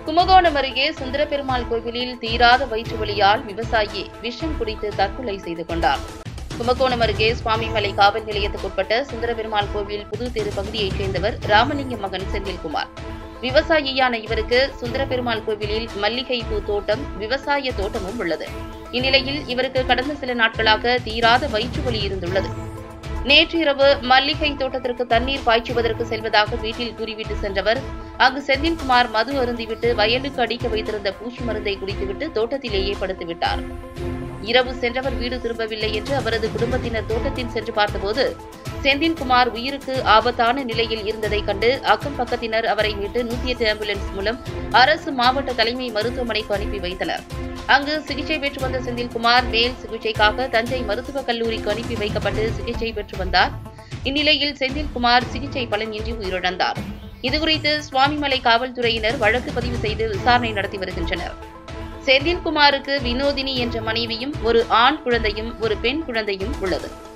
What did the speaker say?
கும்பகோணம் அருகே சுந்தரபெருமாள் கோவிலில் தீராத வயிற்று வலியால் விவசாயி விஷம் குடித்து தற்கொலை செய்து கொண்டார் கும்பகோணம் அருகே சுவாமிமலை காவல் நிலையத்துக்குட்பட்ட சுந்தரபெருமாள் கோவில் புது தெரு பகுதியைச் சேர்ந்தவர் ராமலிங்கம் மகன் செந்தில்குமார் விவசாயியான இவருக்கு சுந்தரபெருமாள் கோவிலில் மல்லிகை பூ தோட்டம் விவசாய தோட்டமும் உள்ளது இந்நிலையில் இவருக்கு கடந்த சில நாட்களாக தீராத வயிற்று வலி இருந்துள்ளது நேற்று இரவு மல்லிகை தோட்டத்திற்கு தண்ணீர் பாய்ச்சுவதற்கு செல்வதாக வீட்டில் கூறிவிட்டு சென்றவர் அங்கு செந்தில்குமார் மது அருந்திவிட்டு வயலுக்கு அடிக்க வைத்திருந்த பூச்சி மருந்தை குடித்துவிட்டு தோட்டத்திலேயே படுத்துவிட்டார் இரவு சென்றவர் வீடு திரும்பவில்லை என்று அவரது குடும்பத்தினர் தோட்டத்தில் சென்று பார்த்தபோது செந்தில்குமார் உயிருக்கு ஆபத்தான நிலையில் இருந்ததை கண்டு அக்கம் பக்கத்தினர் அவரை மீட்டு நூத்தி எட்டு ஆம்புலன்ஸ் மூலம் அரசு மாவட்ட தலைமை மருத்துவமனைக்கு அனுப்பி வைத்தனர் அங்கு சிகிச்சை பெற்று வந்த செந்தில்குமார் மேல் சிகிச்சைக்காக தஞ்சை மருத்துவக் கல்லூரிக்கு அனுப்பி வைக்கப்பட்டு சிகிச்சை பெற்று வந்தார் இந்நிலையில் செந்தில்குமார் சிகிச்சை பலனின்றி உயிரிழந்தார் இதுகுறித்து சுவாமிமலை காவல்துறையினர் வழக்கு பதிவு செய்து விசாரணை நடத்தி வருகின்றனர் செந்தில்குமாருக்கு வினோதினி என்ற மனைவியும் ஒரு ஆண் குழந்தையும் ஒரு பெண் குழந்தையும் உள்ளது